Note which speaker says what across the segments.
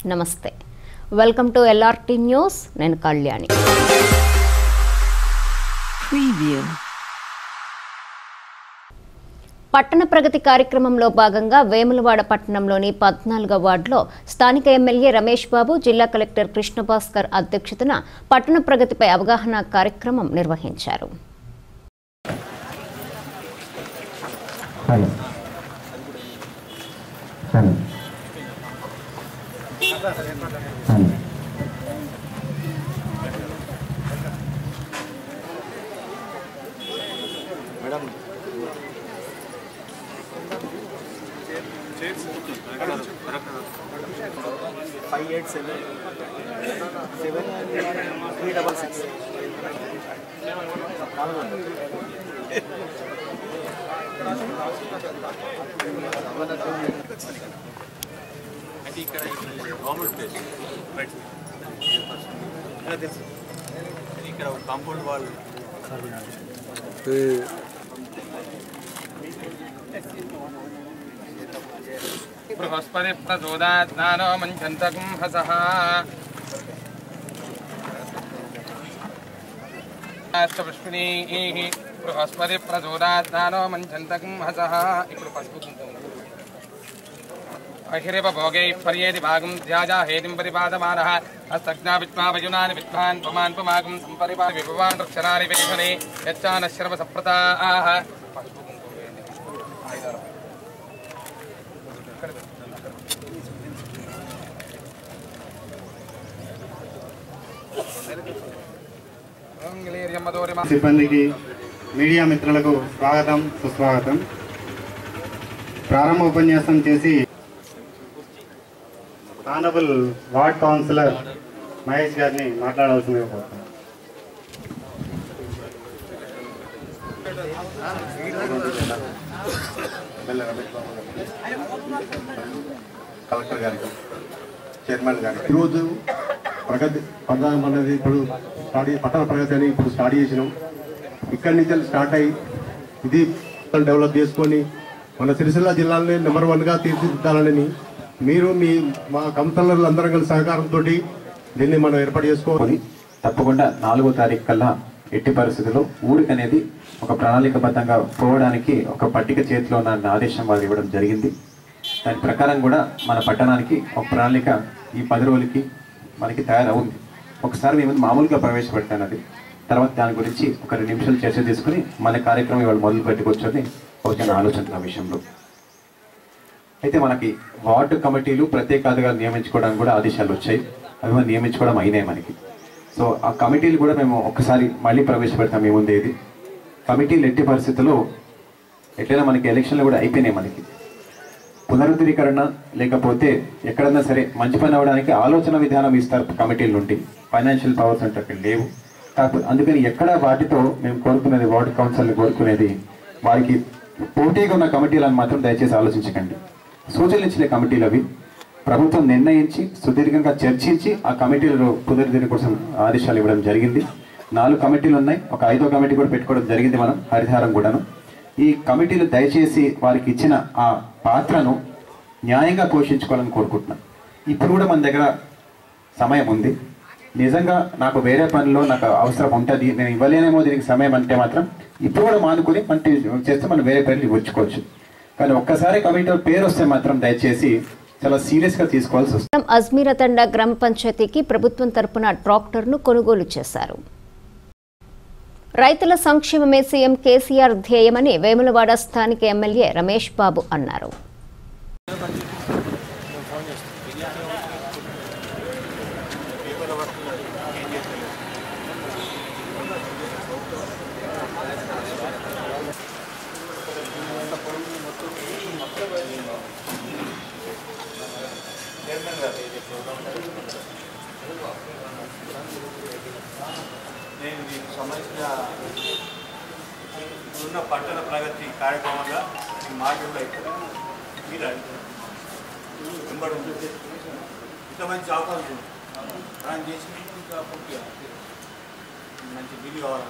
Speaker 1: నమస్తే welcome to LRT news నేను Kalyani
Speaker 2: Preview.
Speaker 1: పట్టణ ప్రగతి కార్యక్రమంలో భాగంగా వేములవాడ పట్టణంలోని పద్నాలుగో వార్డులో స్థానిక ఎమ్మెల్యే రమేష్ బాబు జిల్లా కలెక్టర్ కృష్ణభాస్కర్ అధ్యక్షతన పట్టణ ప్రగతిపై అవగాహన కార్యక్రమం నిర్వహించారు
Speaker 3: hello hello hello
Speaker 4: five eight seven seven three double six ఇక్కడ గవర్నమెంట్ ప్లేస్ రైట్ తెలుసు ఇక్కడ కాంపౌండ్ వాళ్ళు
Speaker 5: బృహస్పతి ప్రచోదాత్నానో మంచంతకం హసః అష్టపుష్పిణీః బృహస్పతి ప్రచోదాత్నానో మంచంతకం హసః ఇప్పుడు పసుపు కుంకుమ అహిరివ భోగై పర్యేది భాగం ధ్యాజా హేతిం పరిపాదమానః హస్తజ్ఞా విద్వావయునాని విద్వాన్ పుమాన్ పుమాగం సంపరిపాద విభవాన్ వృక్షరాని వేషణే యచ్చాన శర్వ సప్రతాః పసుపు కుంకుమ వేయండి. ఐదారు. ఇక్కడ పెట్టు. మంగళీర్యమ్మదోరిమ
Speaker 3: సిబ్బందికి మీడియా మిత్రులకు స్వాగతం సుస్వాగతం ప్రారంభ ఉపన్యాసం చేసి ఆనబుల్ వార్డ్ కౌన్సిలర్ మహేష్ గారిని మాట్లాడాల్సిందిగా కోరుతున్నాను
Speaker 6: కలెక్టర్ గారికి చైర్మన్ గారికి ఈరోజు ప్రగతి పథకం అనేది ఇప్పుడు స్టార్ట్ అయ్యి- పట్టణ ప్రగతి అని ఇప్పుడు స్టార్ట్ చేసినాం ఇక్కడి నుంచి స్టార్ట్ అయ్యి ఇది డెవలప్ చేసుకొని మన సిరిసిల్ల జిల్లాని నెంబర్ వన్గా తీర్చిదిద్దాలని మీరు మీ మా కౌన్సిలర్లు అందరం కలిసి సహకారంతో దీన్ని మనం ఏర్పాటు చేసుకోవాలి
Speaker 7: తప్పకుండా నాలుగో తారీఖు కల్లా ఎట్టి పరిస్థితుల్లో ఊరికి అనేది ఒక ప్రణాళికబద్ధంగా పోవడానికి ఒక పట్టిక చేతిలో ఉన్న ఆదేశం వారు ఇవ్వడం జరిగింది దాని ప్రకారం కూడా మన పట్టణానికి ఒక ప్రణాళిక ఈ పది రోజులకి మనకి తయారవుంది ఒకసారి మేము మామూలుగా ప్రవేశపెట్టాను అది తర్వాత దాని గురించి ఒక రెండు నిమిషాలు చర్చ తీసుకుని మన కార్యక్రమం ఇవాళ మొదలు పెట్టుకోవచ్చని ఒక చిన్న ఆలోచన ఆ విషయంలో అయితే మనకి వార్డు కమిటీలు ప్రత్యేకాలుగా నియమించుకోవడానికి కూడా ఆదేశాలు వచ్చాయి అవి మనం నియమించుకోవడం అయినాయి మనకి సో ఆ కమిటీలు కూడా మేము ఒక్కసారి మళ్ళీ ప్రవేశపెడతాం ఏముంది ఇది కమిటీలు ఎట్టి పరిస్థితుల్లో ఎట్లయినా మనకి ఎలక్షన్లు కూడా అయిపోయినాయి మనకి పునరుద్ధరీకరణ లేకపోతే ఎక్కడన్నా సరే మంచి పని అవ్వడానికి ఆలోచన విధానం ఇస్తారు కమిటీల నుండి ఫైనాన్షియల్ పవర్స్ అంటే అక్కడ లేవు కాకపోతే అందుకని ఎక్కడ వాటితో మేము కోరుకునేది వార్డు కౌన్సిల్ కోరుకునేది వారికి పోటీగా ఉన్న కమిటీలను మాత్రం దయచేసి ఆలోచించకండి సూచనలు ఇచ్చిన కమిటీలు అవి ప్రభుత్వం నిర్ణయించి సుదీర్ఘంగా చర్చించి ఆ కమిటీలలో పునరుద్ధరణ కోసం ఆదేశాలు ఇవ్వడం జరిగింది నాలుగు కమిటీలు ఉన్నాయి ఒక ఐదో కమిటీ కూడా పెట్టుకోవడం జరిగింది మనం హరితహారం కూడాను ఈ కమిటీలు దయచేసి వారికి ఇచ్చిన ఆ పాత్రను న్యాయంగా పోషించుకోవాలని కోరుకుంటున్నాను ఇప్పుడు కూడా మన దగ్గర సమయం ఉంది నిజంగా నాకు వేరే పనిలో నాకు అవసరం ఉంటుంది నేను ఇవ్వలేనేమో దీనికి సమయం అంటే మాత్రం ఇప్పుడు కూడా మానుకొని మన చేస్తే మనం వేరే పేర్లు ఇవ్వచ్చుకోవచ్చు కానీ ఒక్కసారి కమిటీలో పేరు వస్తే మాత్రం దయచేసి చాలా సీరియస్గా తీసుకోవాల్సి వస్తుంది
Speaker 1: అజ్మీరతండ గ్రామ పంచాయతీకి ప్రభుత్వం తరపున ట్రాక్టర్ను కొనుగోలు చేశారు రైతుల సంక్షేమమే సీఎం కేసీఆర్ ధ్యేయమని వేములవాడ స్థానిక ఎమ్మెల్యే రమేష్ బాబు అన్నారు
Speaker 4: నేను దీనికి సంబంధించిన ఇప్పుడున్న పట్టణ ప్రగతి కార్యక్రమంగా ఈ మాటలు అయిపోయింది మీరు వెంబడి ఉంటుంది ఇంత మంచి అవకాశం ఉంది మనం చేసి ఇంకా పూర్తిగా మంచి బిల్లు కావాలి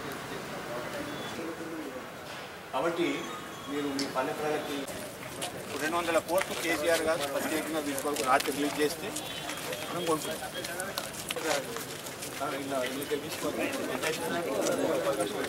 Speaker 4: కాబట్టి మీరు మీ పల్లె ప్రగతి రెండు వందల కోట్లు కేసీఆర్ గారు ప్రత్యేకంగా వీటి కొరకు రాత్రి రిలీజ్ చేస్తే మనం కొనుక్కుంటాం ఇలా ఎన్నికలు తీసుకోవాలి ఎంత అవుతుంది?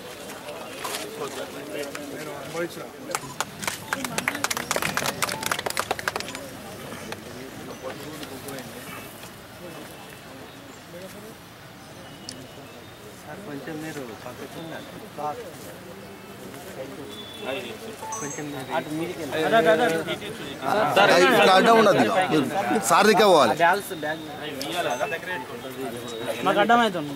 Speaker 2: ఇక్కడ అడ్డం ఉన్నది సార్ దగ్గర పోవాలి
Speaker 8: మాకు అర్థమవుతుంది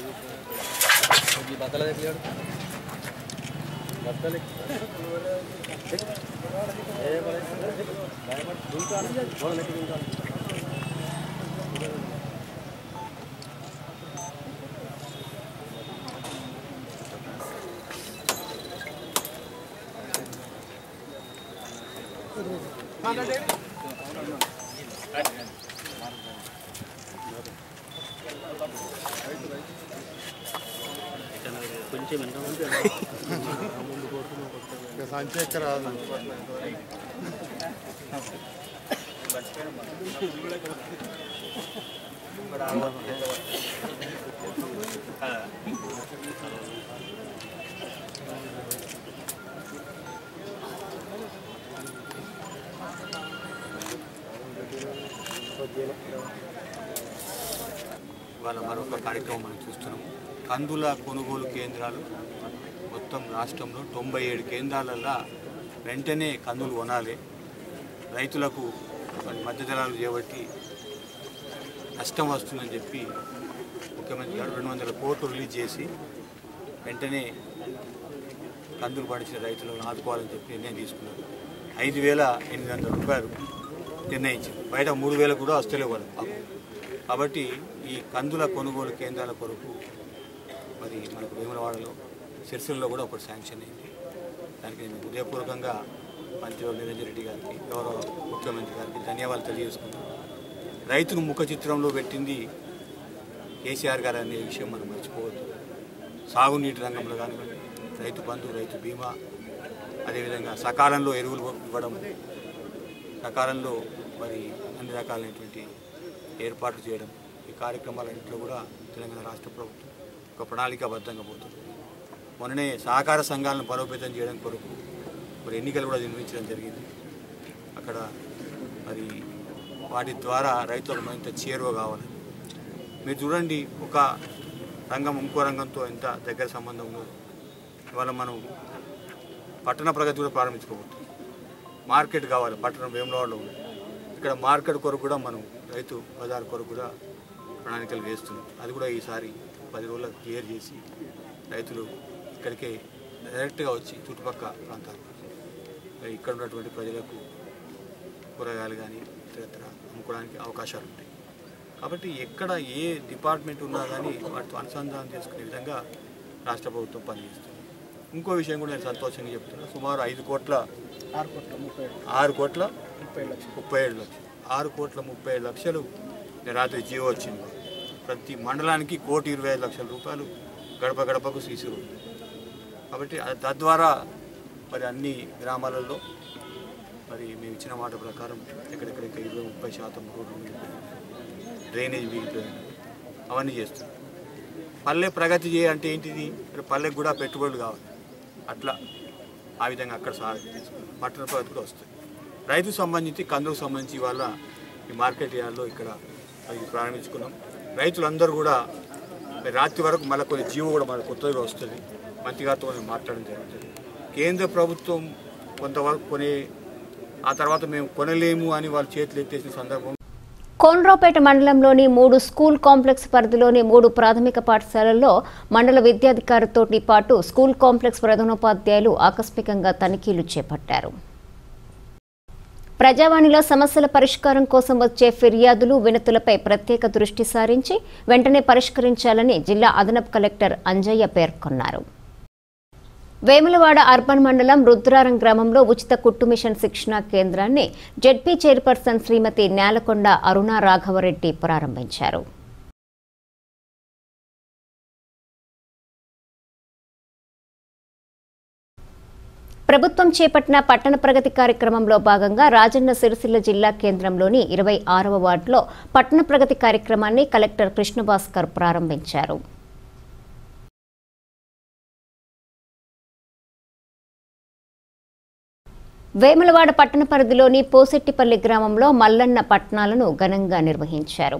Speaker 4: ఇవాళ మరొక కార్యక్రమం మనం చూస్తున్నాం కందుల కొనుగోలు కేంద్రాలు మొత్తం రాష్ట్రంలో తొంభై ఏడు కేంద్రాలల్లో వెంటనే కందులు కొనాలి రైతులకు మరి మధ్యధరాలు చేపట్టి నష్టం వస్తుందని చెప్పి ముఖ్యమంత్రి గారు రెండు వందల కోట్లు రిలీజ్ చేసి వెంటనే కందులు పండించిన రైతులను ఆదుకోవాలని చెప్పి నిర్ణయం తీసుకున్నారు ఐదు వేల ఎనిమిది వందల రూపాయలు నిర్ణయించారు బయట మూడు వేలు కూడా వస్తలేవు వాళ్ళు పాపం కాబట్టి ఈ కందుల కొనుగోలు కేంద్రాల కొరకు మరి మనకు వేములవాడలో సిరిసిల్లో కూడా ఒకటి శాంక్షన్ అయింది దానికి నేను హృదయపూర్వకంగా మంత్రివర్గ నిరంజన్ రెడ్డి గారికి గౌరవ ముఖ్యమంత్రి గారికి ధన్యవాదాలు తెలియజేసుకుంటున్నాను రైతును ముఖ చిత్రంలో పెట్టింది కేసీఆర్ గారు అనే విషయం మనం మర్చిపోవద్దు సాగునీటి రంగంలో కానివ్వండి రైతు బంధు రైతు బీమా అదేవిధంగా సకాలంలో ఎరువులు ఇవ్వడం సకాలంలో మరి అన్ని రకాలైనటువంటి ఏర్పాట్లు చేయడం ఈ కార్యక్రమాలన్నింటిలో కూడా తెలంగాణ రాష్ట్ర ప్రభుత్వం ఒక ప్రణాళికాబద్ధంగా పోతుంది మొన్ననే సహకార సంఘాలను బలోపేతం చేయడం కొరకు మరి ఎన్నికలు కూడా నిర్వహించడం జరిగింది అక్కడ మరి వాటి ద్వారా రైతులకు మరింత చేరువ కావాలి మీరు చూడండి ఒక రంగం ఇంకో రంగంతో ఎంత దగ్గర సంబంధం ఉందో ఇవాళ మనం పట్టణ ప్రగతి కూడా ప్రారంభించుకోబోతున్నాం మార్కెట్ కావాలి పట్టణం వేములవాడలో ఉంది ఇక్కడ మార్కెట్ కొరకు కూడా మనం రైతు బజార్ కొరకు కూడా ప్రణాళికలు వేస్తున్నాం అది కూడా ఈసారి పది రోజులకు క్లియర్ చేసి రైతులు ఇక్కడికే డైరెక్ట్గా వచ్చి చుట్టుపక్కల ప్రాంతాలు మరి ఇక్కడ ఉన్నటువంటి ప్రజలకు కూరగాయలు కానీ ఇతరత్ర అమ్ముకోవడానికి అవకాశాలు ఉంటాయి కాబట్టి ఎక్కడ ఏ డిపార్ట్మెంట్ ఉన్నా కానీ వాటితో అనుసంధానం చేసుకునే విధంగా రాష్ట్ర ప్రభుత్వం పనిచేస్తుంది ఇంకో విషయం కూడా నేను సంతోషంగా చెప్తున్నా సుమారు ఐదు కోట్ల
Speaker 8: ఆరు కోట్ల ముప్పై ఏడు
Speaker 4: ఆరు కోట్ల
Speaker 8: ముప్పై ఏడు లక్షలు
Speaker 4: ముప్పై ఏడు లక్షలు ఆరు కోట్ల ముప్పై ఏడు లక్షలు నేను రాత్రి జియో వచ్చింది ప్రతి మండలానికి కోటి ఇరవై ఐదు లక్షల రూపాయలు గడప గడపకు సీసీ రోడ్డు కాబట్టి అది తద్వారా మరి అన్ని గ్రామాలలో మరి మేము ఇచ్చిన మాట ప్రకారం ఎక్కడెక్కడెక్కడ ఇరవై ముప్పై శాతం రోడ్లు మిగిలిపోయినాయి. డ్రైనేజ్ మిగిలిపోయింది అవన్నీ చేస్తున్నాం పల్లె ప్రగతి చేయ అంటే ఏంటిది మరి పల్లెకు కూడా పెట్టుబడులు కావాలి అట్లా ఆ విధంగా అక్కడ సాగు తీసుకున్నాం పట్టణ ప్రగతి కూడా వస్తుంది రైతు సంబంధించి కందుకు సంబంధించి ఇవాళ ఈ మార్కెట్ యార్డ్లో ఇక్కడ అది ప్రారంభించుకున్నాం రైతులందరూ కూడా మరి రాత్రి వరకు మళ్ళీ కొన్ని జీవో కూడా మన కొత్తగా వస్తుంది మంత్రిగారితో నేను మాట్లాడడం జరుగుతుంది కేంద్ర ప్రభుత్వం కొంతవరకు కొని ఆ తర్వాత మేము కొనలేము అని వాళ్ళు చేతులు ఎత్తేసిన సందర్భం
Speaker 1: కోనరావుపేట మండలంలోని మూడు స్కూల్ కాంప్లెక్స్ పరిధిలోని మూడు ప్రాథమిక పాఠశాలల్లో మండల విద్యాధికారితోటి పాటు స్కూల్ కాంప్లెక్స్ ప్రధానోపాధ్యాయులు ఆకస్మికంగా తనిఖీలు చేపట్టారు ప్రజావాణిలో సమస్యల పరిష్కారం కోసం వచ్చే ఫిర్యాదులు వినతులపై ప్రత్యేక దృష్టి సారించి వెంటనే పరిష్కరించాలని జిల్లా అదనపు కలెక్టర్ అంజయ్య పేర్కొన్నారు వేములవాడ అర్బన్ మండలం రుద్రారం గ్రామంలో ఉచిత కుట్టు మిషన్ శిక్షణా కేంద్రాన్ని జెడ్పీ చైర్పర్సన్ శ్రీమతి నేలకొండ అరుణ రాఘవరెడ్డి ప్రారంభించారు ప్రభుత్వం చేపట్టిన పట్టణ ప్రగతి కార్యక్రమంలో భాగంగా రాజన్న సిరిసిల్ల జిల్లా కేంద్రంలోని ఇరవై ఆరవ వార్డులో పట్టణ ప్రగతి కార్యక్రమాన్ని కలెక్టర్ కృష్ణభాస్కర్ ప్రారంభించారు వేములవాడ పట్టణ పరిధిలోని పోసెట్టిపల్లి గ్రామంలో మల్లన్న పట్టణాలను ఘనంగా నిర్వహించారు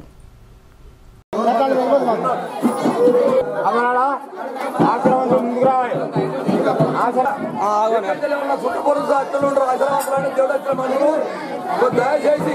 Speaker 9: దయచేసి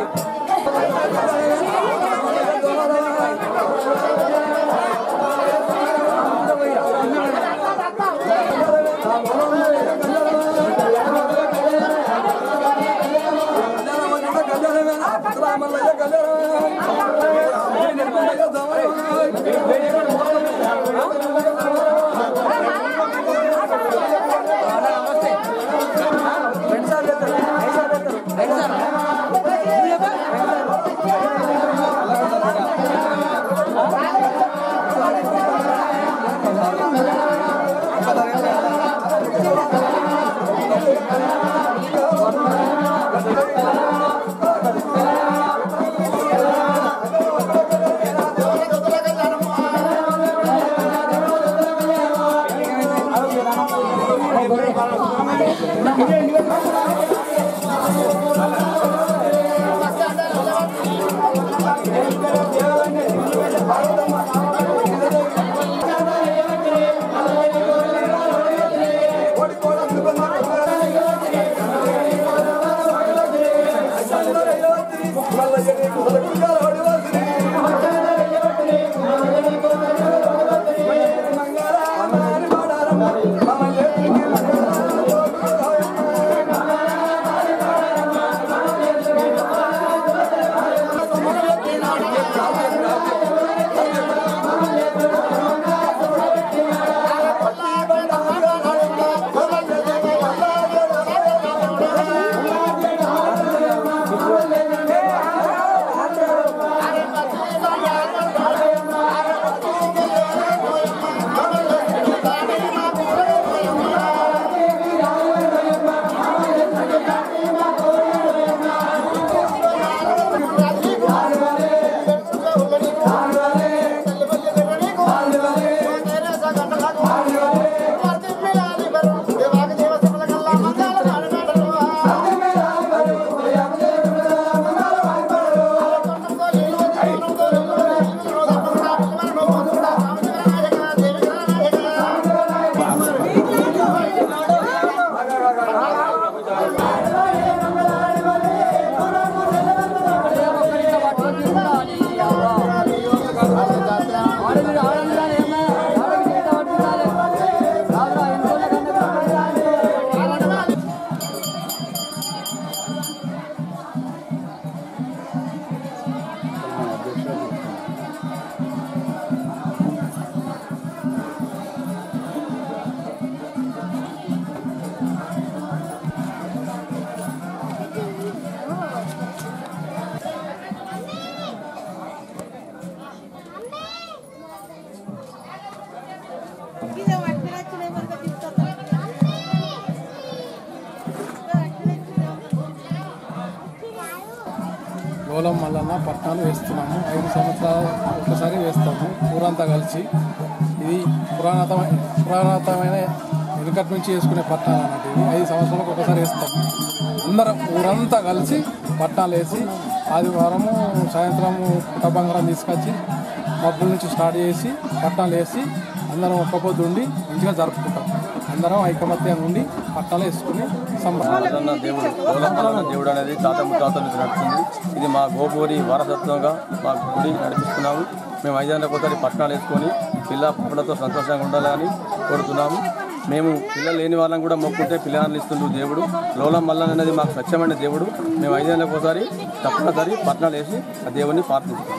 Speaker 10: గోలం మల్లన్న పట్నాలు వేస్తున్నాము ఐదు సంవత్సరాలు ఒకసారి వేస్తాము ఊరంతా కలిసి ఇది పురాణతమైన పురాణతమైన వెనుకటి నుంచి వేసుకునే పట్నాలు అన్నట్టు ఇది ఐదు సంవత్సరాలకు ఒకసారి వేస్తాము అందరం ఊరంతా కలిసి పట్నాలు వేసి ఆదివారము సాయంత్రం పుట్ట బంగారం తీసుకొచ్చి మబ్బుల నుంచి స్టార్ట్ చేసి పట్నాలు వేసి అందరం ఒక్క పొద్దు ఉండి మంచిగా జరుపుకుంటాం అందరం ఐకమత్యంగా ఉండి పట్టాలు వేసుకుని సంబరం
Speaker 11: మల్లన్న దేవుడు మల్లన్న దేవుడు అనేది తాత ముత్తాతల నుంచి నడుస్తుంది ఇది మా గోపూరి వారసత్వంగా మా గుడి నడిపిస్తున్నాము మేము ఐదేళ్ళకి ఒకసారి పట్టణాలు వేసుకొని పిల్ల పుప్పలతో సంతోషంగా ఉండాలని కోరుతున్నాము మేము పిల్లలు లేని వాళ్ళని కూడా మొక్కుంటే పిల్లలను ఇస్తుండు దేవుడు లోలం మల్లన్న అనేది మాకు స్వచ్ఛమైన దేవుడు మేము ఐదేళ్ళకి ఒకసారి తప్పనిసరి పట్టణాలు వేసి ఆ దేవుడిని ప్రార్థిస్తున్నాము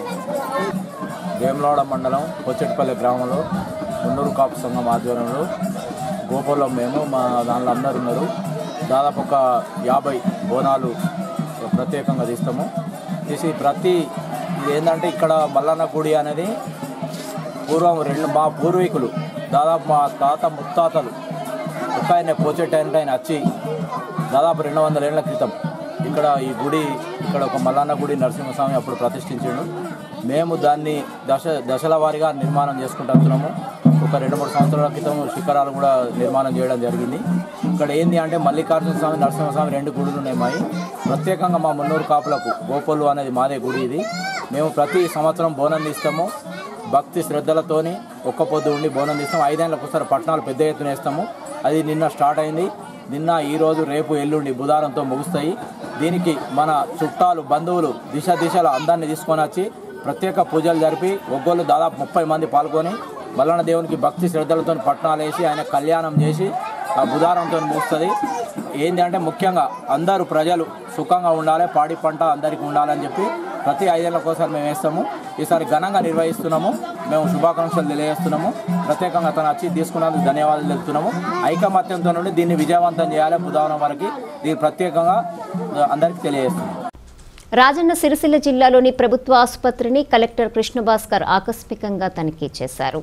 Speaker 12: వేములవాడ మండలం కొచ్చెట్పల్లి గ్రామంలో మున్నూరు కాపు సంఘం ఆధ్వర్యంలో గోపురం మేము మా దానిలో అందరు ఉన్నారు దాదాపు ఒక యాభై బోనాలు ప్రత్యేకంగా తీస్తాము తీసి ప్రతి ఇది ఏంటంటే ఇక్కడ మల్లన్న గుడి అనేది పూర్వం రెండు మా పూర్వీకులు దాదాపు మా తాత ముత్తాతలు ఒక ఆయన పోచెట్ ఆయన ఆయన వచ్చి దాదాపు రెండు వందల ఏళ్ల క్రితం ఇక్కడ ఈ గుడి ఇక్కడ ఒక మల్లన్న గుడి నరసింహస్వామి అప్పుడు ప్రతిష్ఠించాడు మేము దాన్ని దశ దశల వారీగా నిర్మాణం చేసుకుంటున్నాము ఒక రెండు మూడు సంవత్సరాల క్రితం శిఖరాలు కూడా నిర్మాణం చేయడం జరిగింది ఇక్కడ ఏంది అంటే మల్లికార్జున స్వామి నరసింహస్వామి రెండు గుడులు ఉన్నాయి మాయి ప్రత్యేకంగా మా మున్నూరు కాపులకు గోపల్లు అనేది మాదే గుడి ఇది మేము ప్రతి సంవత్సరం బోనం తీస్తాము భక్తి శ్రద్ధలతోని ఒక్క పొద్దు ఉండి బోనం తీస్తాం ఐదేళ్ళకి ఒకసారి పట్టణాలు పెద్ద ఎత్తున వేస్తాము అది నిన్న స్టార్ట్ అయింది నిన్న ఈ రోజు రేపు ఎల్లుండి బుధారంతో ముగుస్తాయి దీనికి మన చుట్టాలు బంధువులు దిశ దిశల అందరినీ తీసుకొని వచ్చి ప్రత్యేక పూజలు జరిపి ఒగ్గోళ్ళు దాదాపు ముప్పై మంది పాల్గొని మల్లన్న దేవునికి భక్తి శ్రద్ధలతో పట్టణాలు వేసి ఆయన కళ్యాణం చేసి ఆ బుధారంతో ముగుస్తుంది ఏంటి అంటే ముఖ్యంగా అందరూ ప్రజలు సుఖంగా ఉండాలి పాడి పంట అందరికీ ఉండాలని చెప్పి ప్రతి ఐదేళ్లకోసారి మేము వేస్తాము ఈసారి ఘనంగా నిర్వహిస్తున్నాము మేము శుభాకాంక్షలు తెలియజేస్తున్నాము ప్రత్యేకంగా అతను వచ్చి తీసుకున్నందుకు ధన్యవాదాలు తెలుపుతున్నాము ఐకమత్యంతో నుండి దీన్ని విజయవంతం చేయాలి బుధవారం వరకు దీన్ని ప్రత్యేకంగా అందరికీ తెలియజేస్తున్నాం
Speaker 1: రాజన్న సిరిసిల్ల జిల్లాలోని ప్రభుత్వ ఆసుపత్రిని కలెక్టర్ కృష్ణభాస్కర్ ఆకస్మికంగా తనిఖీ చేశారు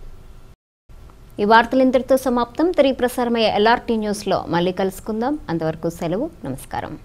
Speaker 1: ఈ వార్తలు ఇంతటితో సమాప్తం తిరిగి ప్రసారమయ్యే ఎల్ఆర్టీ న్యూస్లో మళ్ళీ కలుసుకుందాం అంతవరకు సెలవు నమస్కారం